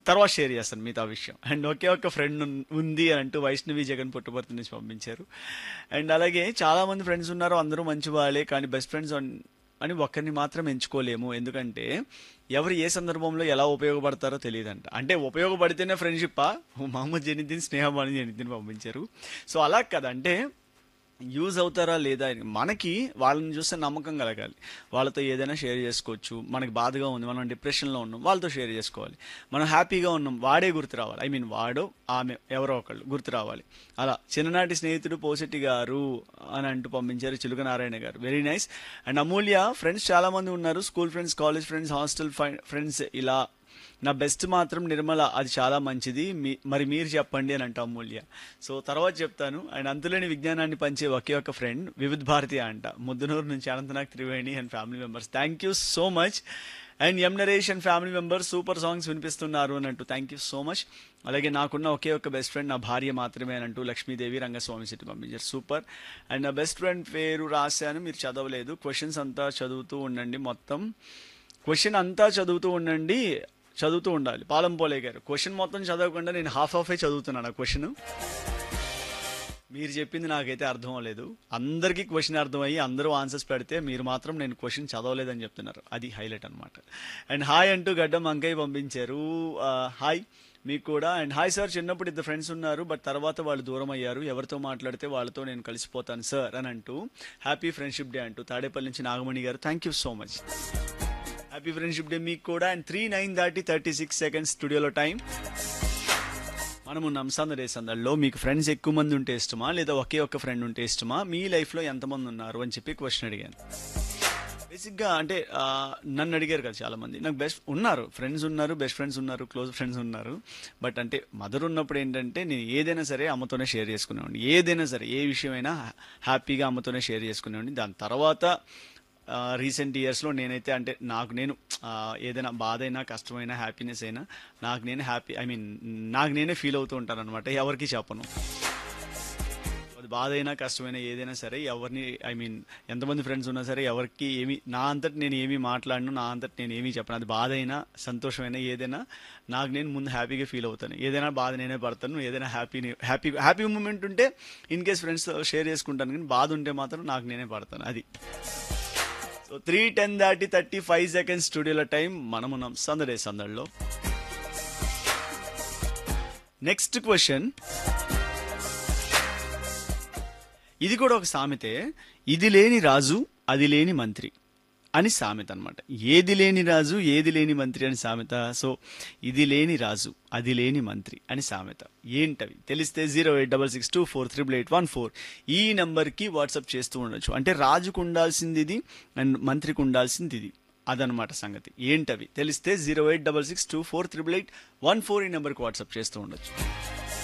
తర్వాత షేర్ చేస్తాను మిగతా విషయం అండ్ ఒకే ఒక్క ఫ్రెండ్ ఉంది అని అంటూ వైష్ణవి జగన్ పుట్టుబర్తి నుంచి పంపించారు అండ్ అలాగే చాలా మంది ఫ్రెండ్స్ ఉన్నారు అందరూ మంచి వాళ్ళే కానీ బెస్ట్ ఫ్రెండ్స్ అని ఒక్కరిని మాత్రం ఎంచుకోలేము ఎందుకంటే ఎవరు ఏ సందర్భంలో ఎలా ఉపయోగపడతారో తెలియదంట అంటే ఉపయోగపడితేనే ఫ్రెండ్షిప్పా మహమ్మద్ జనిద్దీన్ స్నేహబాని జనిద్దీన్ పంపించారు సో అలా కదా అంటే యూజ్ అవుతారా లేదా అని మనకి వాళ్ళని చూస్తే నమ్మకం కలగాలి వాళ్ళతో ఏదైనా షేర్ చేసుకోవచ్చు మనకి బాధగా ఉంది మనం డిప్రెషన్లో ఉన్నాం వాళ్ళతో షేర్ చేసుకోవాలి మనం హ్యాపీగా ఉన్నాం వాడే గుర్తు రావాలి ఐ మీన్ వాడో ఆమె ఎవరో ఒకళ్ళు గుర్తు రావాలి అలా చిన్ననాటి స్నేహితుడు పోసెట్టి గారు అని అంటూ పంపించారు చిలుక నారాయణ గారు very nice and Amulya friends చాలా మంది ఉన్నారు school friends college friends hostel friends ఇలా నా బెస్ట్ మాత్రం నిర్మల అది చాలా మంచిది మీ మరి మీరు చెప్పండి అని అంట అమూల్య సో తర్వాత చెప్తాను అండ్ అంతులేని విజ్ఞానాన్ని పంచే ఒకే ఒక ఫ్రెండ్ వివిధ్ భారతి అంట ముద్దునూరు నుంచి Anantnag Triveni and family members thank you so much and M Naresh and family members super songs వినిపిస్తున్నారు అని అంటూ థ్యాంక్ యూ సో మచ్ అలాగే నాకున్న ఒకే ఒక బెస్ట్ ఫ్రెండ్ నా భార్య మాత్రమే అని అంటూ లక్ష్మీదేవి రంగస్వామి సిటీ పంపించారు సూపర్ అండ్ నా బెస్ట్ ఫ్రెండ్ పేరు రాశాను మీరు చదవలేదు క్వశ్చన్స్ అంతా చదువుతూ ఉండండి మొత్తం క్వశ్చన్ అంతా చదువుతూ ఉండండి చదువుతూ ఉండాలి పాలం పోలే గారు క్వశ్చన్ మొత్తం చదవకుండా నేను హాఫ్ హాఫే చదువుతున్నాను ఆ క్వశ్చన్ మీరు చెప్పింది నాకైతే అర్థం అవ్వలేదు అందరికీ క్వశ్చన్ అర్థమయ్యి అందరూ ఆన్సర్స్ పెడితే మీరు మాత్రం నేను క్వశ్చన్ చదవలేదని చెప్తున్నారు అది హైలైట్ అనమాట అండ్ హాయ్ అంటూ గడ్డం అంకయ్య పంపించారు హాయ్ మీకు కూడా అండ్ హాయ్ సార్ చిన్నప్పుడు ఇద్దరు ఫ్రెండ్స్ ఉన్నారు బట్ తర్వాత వాళ్ళు దూరం అయ్యారు ఎవరితో మాట్లాడితే వాళ్ళతో నేను కలిసిపోతాను సార్ అని అంటూ హ్యాపీ ఫ్రెండ్షిప్ డే అంటూ తాడేపల్లి నుంచి నాగమణి గారు thank you so much happy friendship day మీకు కూడా అండ్ త్రీ నైన్ దాటి థర్టీ సిక్స్ సెకండ్స్ స్టూడియోలో టైం మనం ఉన్నాం సందడే సందడిలో మీకు ఫ్రెండ్స్ ఎక్కువ మంది ఉంటే ఇష్టమా లేదా ఒకే ఒక్క ఫ్రెండ్ ఉంటే ఇష్టమా మీ లైఫ్లో ఎంతమంది ఉన్నారు అని చెప్పి క్వశ్చన్ అడిగాను బేసిక్గా అంటే ఆ, నన్ను అడిగారు కదా చాలా మంది నాకు బెస్ట్ ఉన్నారు ఫ్రెండ్స్ ఉన్నారు బెస్ట్ ఫ్రెండ్స్ ఉన్నారు క్లోజ్ ఫ్రెండ్స్ ఉన్నారు బట్ అంటే మదర్ ఉన్నప్పుడు ఏంటంటే నేను ఏదైనా సరే అమ్మతోనే షేర్ చేసుకునేవాడిని ఏదైనా సరే ఏ విషయమైనా హ్యాపీగా అమ్మతోనే షేర్ చేసుకునేవాడిని దాని తర్వాత రీసెంట్ ఇయర్స్లో నేనైతే అంటే నాకు నేను ఆ, ఏదైనా బాధ అయినా కష్టమైనా హ్యాపీనెస్ అయినా నాకు నేను హ్యాపీ ఐ మీన్ నాకు నేనే ఫీల్ అవుతూ ఉంటాను అనమాట ఎవరికి చెప్పను అది బాధ అయినా కష్టమైనా ఏదైనా సరే ఎవరిని ఐ మీన్ ఎంతమంది ఫ్రెండ్స్ ఉన్నా సరే ఎవరికి ఏమి నా అంతటి నేను ఏమీ మాట్లాడను నా అంతటి నేను ఏమీ చెప్పను అది బాధ అయినా సంతోషమైనా ఏదైనా నాకు నేను ముందు హ్యాపీగా ఫీల్ అవుతాను ఏదైనా బాధ నేనే పడతాను ఏదైనా హ్యాపీ హ్యాపీ హ్యాపీ మూమెంట్ ఉంటే ఇన్ కేస్ ఫ్రెండ్స్ షేర్ చేసుకుంటాను కానీ బాధ ఉంటే మాత్రం నాకు నేనే పడతాను అది సో త్రీ టెన్ దాటి థర్టీ ఫైవ్ సెకండ్స్ స్టూడియోలో టైం మనం ఉన్నాం సందడే సందడిలో నెక్స్ట్ క్వశ్చన్ ఇది కూడా ఒక సామెతే ఇది లేని రాజు అది లేని మంత్రి అని సామెత అనమాట ఏది లేని రాజు ఏది లేని మంత్రి అని సామెత సో ఇది లేని రాజు అది లేని మంత్రి అని సామెత ఏంటవి తెలిస్తే zero eight double six two four triple eight one four ఈ నెంబర్కి వాట్సాప్ చేస్తూ ఉండొచ్చు అంటే రాజుకు ఉండాల్సింది ఇది అండ్ మంత్రికి ఉండాల్సింది ఇది అదనమాట సంగతి ఏంటవి తెలిస్తే zero eight double six two four triple eight one four ఈ నెంబర్కి వాట్సాప్ చేస్తూ ఉండొచ్చు